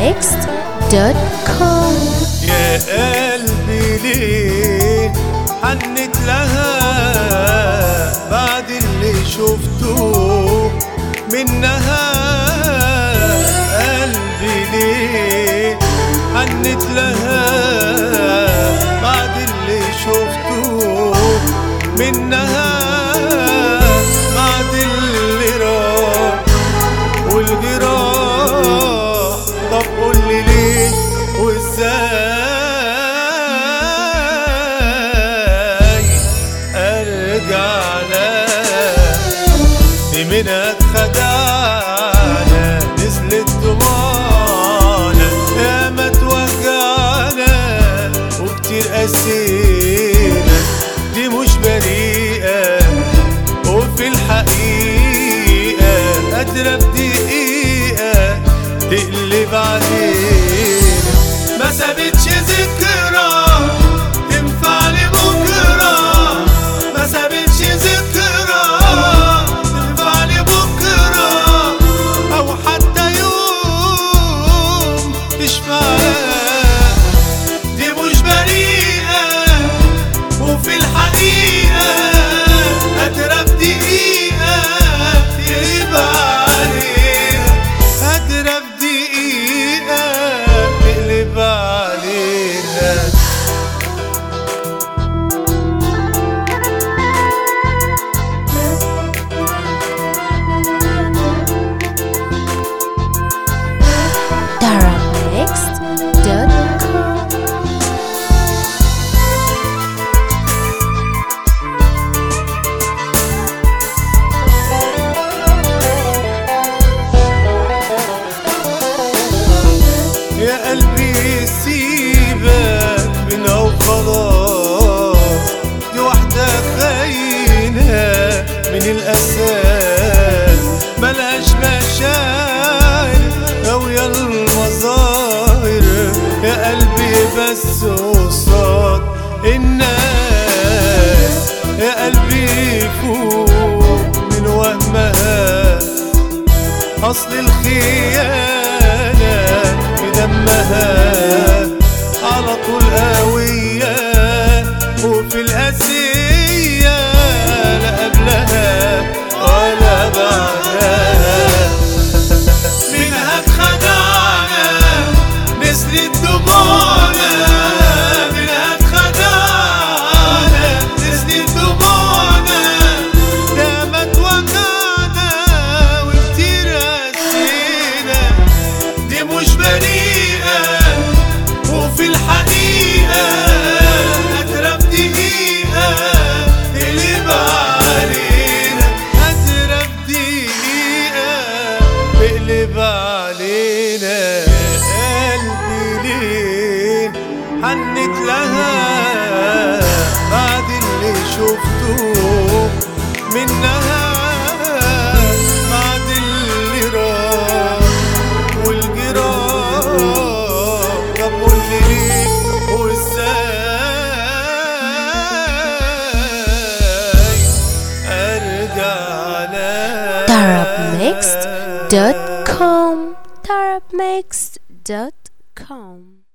darabmixed.com يا قلبي ليه حنت لها بعد اللي شفته منها قلبي ليه حنت لها بعد اللي شفته منها بعد اللي راح والجراح طب قول لي ليه وازاي ارجع لك دي منها اتخدعنا نزلت دموعنا يا ما توجعنا وكتير قسينا دي مش بريئة وفي الحقيقة قادرة بدقيقة تقلب علينا ما سابتش ذكرى تنفع لبكرة ما سابتش ذكرى تنفع لبكرة أو حتى يوم تشفع لها دي مش بريئة وفي الحقيقة قادرة بدقيقة تقلب علينا قادرة بدقيقة تقلب علينا darabmixed.com يا قلبي سيبك منها وخلاص دي واحدة خاينة من الأساس بلاش مشاعر أو يا المظاهر يا قلبي بس قصاد الناس يا قلبي فوق من وهمها أصل الخيانة في دمها على طول قوية وفي الأسية لا قبلها ولا بعدها منها اتخدعنا نزلت دموعنا منها اتخدعنا نزلت دموعنا يا ما اتوجعنا وكتير قسينا دي مش بريئة وفي الحقيقة قادرة بدقيقة تقلب علينا قادرة بدقيقة تقلب علينا قلبي ليه حنت لها بعد اللي شفته منها بعد اللي راح والجراح طب قول لي ليه وازاي ارجع لك darabmixed.com darabmixed.com